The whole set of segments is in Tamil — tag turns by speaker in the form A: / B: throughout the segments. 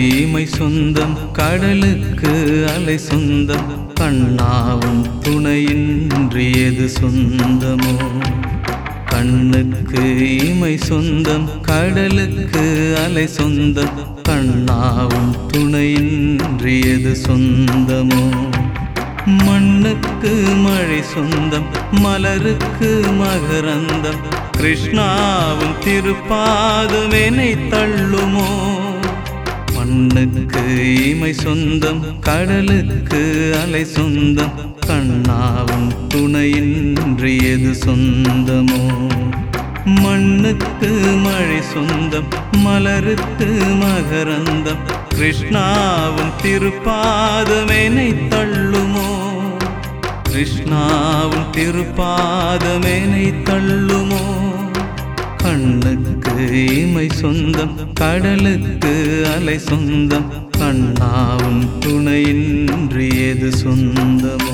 A: இமை சொந்தம் கடலுக்கு அலை சொந்தம் கண்ணாவும் துணையின்றி எது சொந்தமோ கண்ணுக்கு இமை சொந்தம் கடலுக்கு அலை சொந்தம் கண்ணாவும் துணையின்றி எது சொந்தமோ மண்ணுக்கு மழை சொந்தம் மலருக்கு மகரந்தம் கிருஷ்ணாவும் திருப்பாதுமெனை தள்ளுமோ மண்ணுக்கு இமை சொந்தம் கடலுக்கு அலை சொந்தம் கண்ணாவும் துணையின்றி எது சொந்தமோ மண்ணுக்கு மழை சொந்தம் மலருக்கு மகரந்தம் கிருஷ்ணாவும் திருப்பாதமேனை தள்ளுமோ கிருஷ்ணாவும் திருப்பாதமேனை தள்ளுமோ கண்ணுக்கு இமை சொந்தம் கடலுக்கு அலை சொந்தம் கண்ணாவும் துணையின்றி எது சொந்தமோ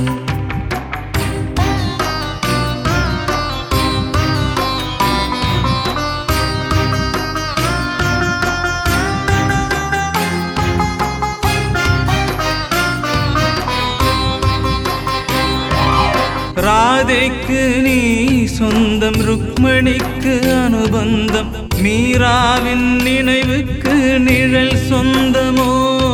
A: ராதைக்கு நீ சொந்தம் ருக்மணிக்கு அனுபந்தம் மீராவின் நினைவுக்கு நிழல் சொந்தமோ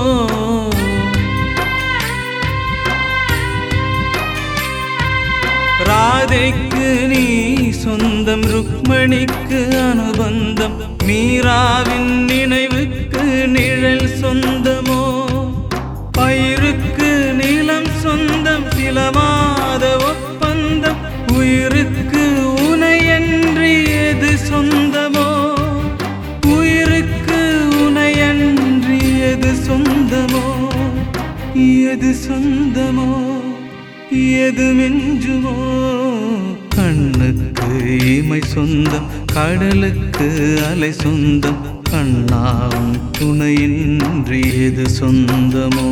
A: ராதைக்கு நீ சொந்தம் ருக்மணிக்கு அனுபந்தம் மீராவின் நினைவுக்கு நிழல் சொந்தமோ பயிருக்கு நிலம் சொந்தம் சில மாத ஒப்பந்தம் உயிருக்கு உனையன்றி எது சொந்தமோ உயிருக்கு உனையன்றி எது சொந்தமோ எது சொந்தமோ எது மிஞ்சுமோ கண்ணுக்கு இமை சொந்தம் கடலுக்கு அலை சொந்தம் கண்ணாவும் துணையின்றி எது சொந்தமோ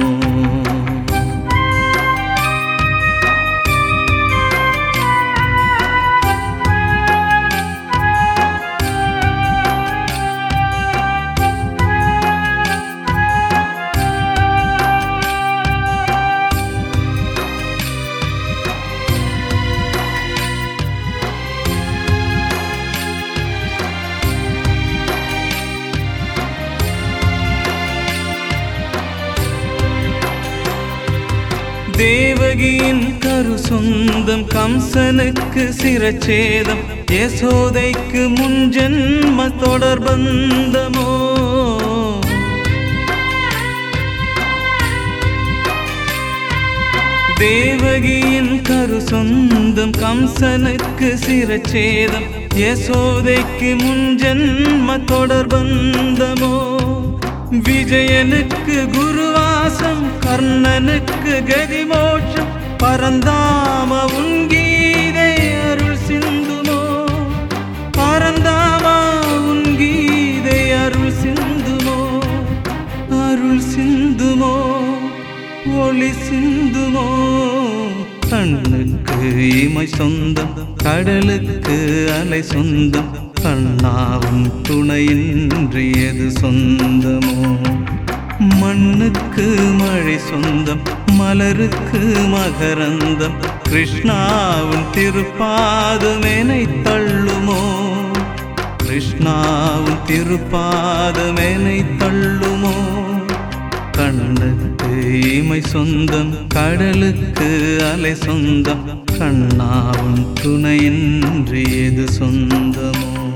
A: தேவகியின் கரு சொந்தம் கம்சனுக்கு சிரச்சேதம் யசோதைக்கு முன்ஜென்ம தொடர்பந்தமோ தேவகியின் கரு சொந்தம் கம்சனுக்கு சிரச்சேதம் யசோதைக்கு முன்ஜென்ம தொடர்பந்தமோ விஜயனுக்கு குருவாசம் கர்ணனுக்கு கதிமோட்சம் பரந்தாம உன் கீதை அருள் சிந்துமோ பரந்தாம உன் கீதை அருள் சிந்துமோ அருள் சிந்துமோ ஒளி சிந்துமோ கண்ணுக்கு இமை சொந்தம் கடலுக்கு அலை சொந்தம் கண்ணாவும் துணையின்றி எது சொந்தமோ மண்ணுக்கு மழை சொந்தம் மலருக்கு மகரந்தம் கிருஷ்ணாவும் திருப்பாதமேனை தள்ளுமோ கிருஷ்ணாவும் திருப்பாதமேனை தள்ளுமோ கண்ணுக்கு இமை சொந்தம் கடலுக்கு அலை சொந்தம் கண்ணாவும் துணையின்றி எது சொந்தமோ